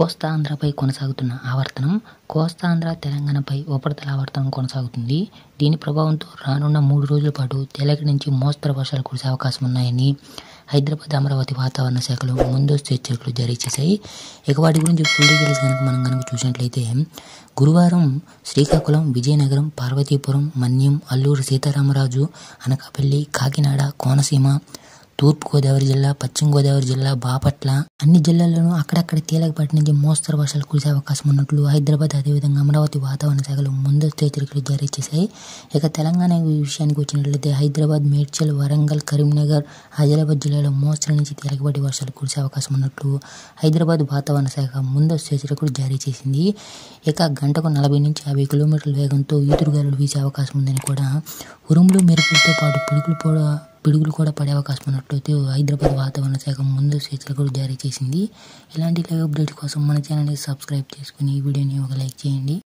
కోస్తా ఆంధ్రపై కొనసాగుతున్న ఆవర్తనం కోస్తా ఆంధ్ర తెలంగాణపై ఉపరితల ఆవర్తనం కొనసాగుతుంది దీని ప్రభావంతో రానున్న మూడు రోజుల పాటు తేలిక నుంచి మోస్తరు వర్షాలు కురిసే అవకాశం ఉన్నాయని హైదరాబాద్ అమరావతి వాతావరణ శాఖలు ముందస్తు హెచ్చరికలు జారీ చేశాయి ఇక వాటి గురించి ఫుల్ డీటెయిల్స్ కనుక మనం కనుక చూసినట్లయితే గురువారం శ్రీకాకుళం విజయనగరం పార్వతీపురం మన్యం అల్లూరు సీతారామరాజు అనకాపల్లి కాకినాడ కోనసీమ తూర్పుగోదావరి జిల్లా పశ్చిమ గోదావరి జిల్లా బాపట్ల అన్ని జిల్లాల్లోనూ అక్కడక్కడ తేలికపాటి నుంచి మోస్తరు వర్షాలు కురిసే అవకాశం ఉన్నట్లు హైదరాబాద్ అదేవిధంగా అమరావతి వాతావరణ శాఖలు ముందస్తు హెచ్చరికలు జారీ చేశాయి ఇక తెలంగాణ విషయానికి వచ్చినట్లయితే హైదరాబాద్ మేడ్చల్ వరంగల్ కరీంనగర్ ఆదిలాబాద్ జిల్లాలో మోస్తరు నుంచి తేలికపాటి వర్షాలు కురిసే అవకాశం ఉన్నట్లు హైదరాబాద్ వాతావరణ శాఖ ముందస్తు హెచ్చరికలు జారీ చేసింది ఇక గంటకు నలభై నుంచి యాభై కిలోమీటర్ల వేగంతో ఈదురుగాలులు వీసే అవకాశం ఉందని కూడా ఉరుములు మెరుపులతో పాటు పిడుగులు కూడా పిడుగులు కూడా పడే అవకాశం ఉన్నట్లయితే హైదరాబాద్ వాతావరణ శాఖ ముందు హెచ్చరికలు జారీ చేసింది ఇలాంటి లైవ్ అప్డేట్ కోసం మన ఛానల్ని సబ్స్క్రైబ్ చేసుకుని ఈ వీడియోని ఒక లైక్ చేయండి